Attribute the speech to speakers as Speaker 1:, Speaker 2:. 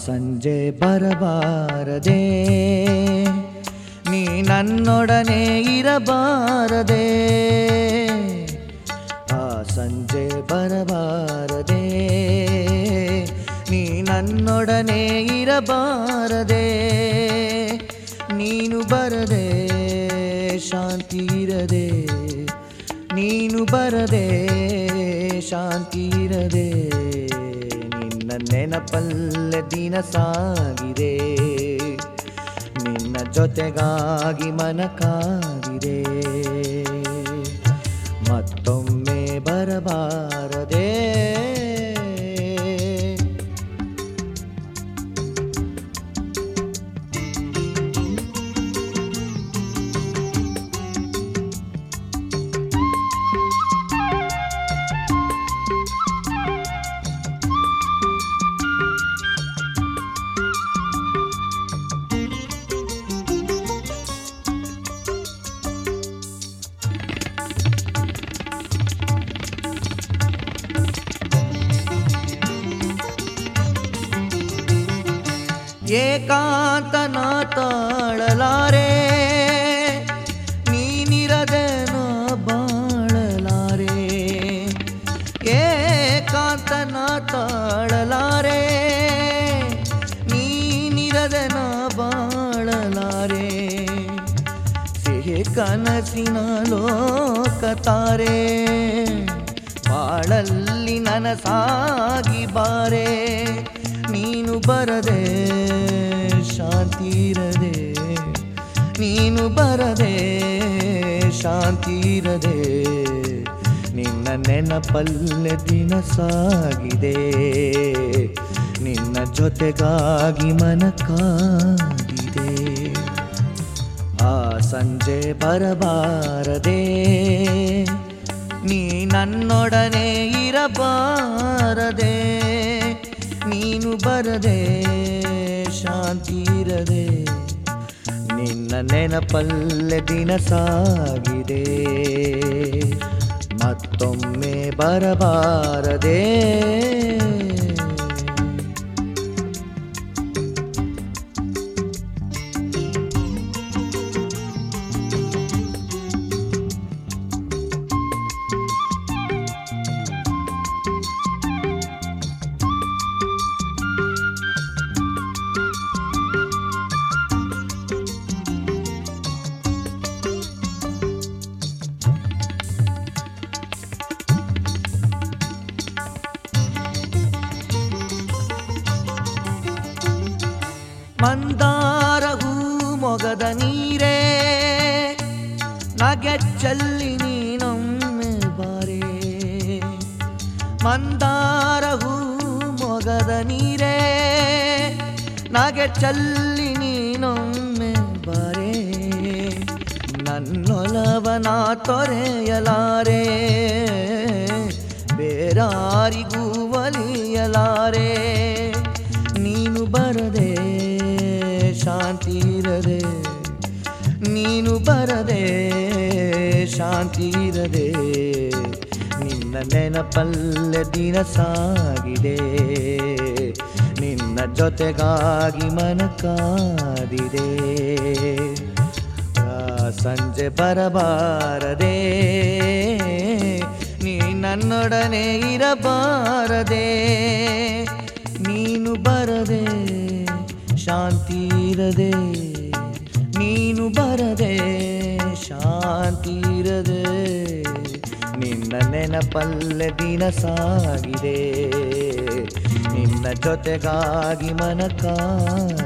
Speaker 1: ಸಂಜೆ ಬರಬಾರದೆ ನೀ ನನ್ನೊಡನೆ ಇರಬಾರದೆ ಆ ಸಂಜೆ ಬರಬಾರದೆ ನೀ ನನ್ನೊಡನೆ ಇರಬಾರದೆ ನೀನು ಬರದೆ ಶಾಂತಿ ಇರದೆ ನೀನು ಬರದೆ ಶಾಂತಿ ಇರದೆ ನಿನ್ನ ನೆನಪಲ್ಲೇ ದಿನ ಸಾಗಿದೆ ನಿನ್ನ ಜೊತೆಗಾಗಿ ಮನ ಕಾದಿದೆ ಮತ್ತೊಮ್ಮೆ ಬರಬಾರದೆ ಏಕಾಂತನ ತಾಳಲಾರೆ ನೀನಿರದೆ ನಾ ಬಾಳಲಾರೆ ಏಕಾಂತನ ತಾಳಲಾರೆ ನೀನಿರದೆ ನಾ ಬಾಳಲಾರೆ ಸಿಹಿ ಕನಸಿನ ಲೋಕತಾರೆ ಬಾಳಲ್ಲಿ ನನಸಾಗಿ ಬಾರೆ ನೀನು ಬರದೆ ಶಾಂತಿ ಇರದೆ ನೀನು ಬರದೆ ಶಾಂತಿ ಇರದೆ ನಿನ್ನ ನೆನಪಲ್ಲೇ ದಿನ ಸಾಗಿದೆ ನಿನ್ನ ಜೊತೆಗಾಗಿ ಮನ ಕಾದಿದೆ ಆ ಸಂಜೆ ಬರಬಾರದೆ ನೀ ನನ್ನೊಡನೆ ಇರಬಾರದೆ ನೀನು ಬರದೆ ಶಾಂತಿ ಇರದೆ ನಿನ್ನ ನೆನಪಲ್ಲೇ ದಿನ ಸಾಗಿದೆ ಮತ್ತೊಮ್ಮೆ ಬರಬಾರದೆ ಮಂದಾರ ಹೂ ಮೊಗದ ನೀರೇ ನಗೆಚ್ಚಲ್ಲಿ ನೀನೊಮ್ಮೆ ಬಾರೆ ಮಂದಾರ ಹೂ ಮೊಗದ ನೀರೇ ನಗೆಚ್ಚಲ್ಲಿ ನೀನೊಮ್ಮೆ ಬಾರೆ ನನ್ನೊಲವನ ತೊರೆಯಲಾರೆ ಬೇರಾರಿಗೂ ಒಲಿಯಲಾರೆ ನೀನು ಬರದೆ ಶಾಂತಿ ಇರದೆ ನೀನು ಬರದೆ ಶಾಂತಿ ಇರದೆ ನಿನ್ನ ನೆನಪಲ್ಲೇ ದಿನ ಸಾಗಿದೆ ನಿನ್ನ ಜೊತೆಗಾಗಿ ಮನ ಕಾದಿದೆ ಆ ಸಂಜೆ ಬರಬಾರದೆ ನೀ ನನ್ನೊಡನೆ ಇರಬಾರದೆ ನೀನು ಬರದೆ ಶಾಂತಿ ಇರದೆ ನೀನು ಬರದೆ ಶಾಂತಿ ಇರದೆ ನಿನ್ನ ನೆನಪಲ್ಲೇ ದಿನ ಸಾಗಿದೆ ನಿನ್ನ ಜೊತೆಗಾಗಿ ಮನ ಕಾ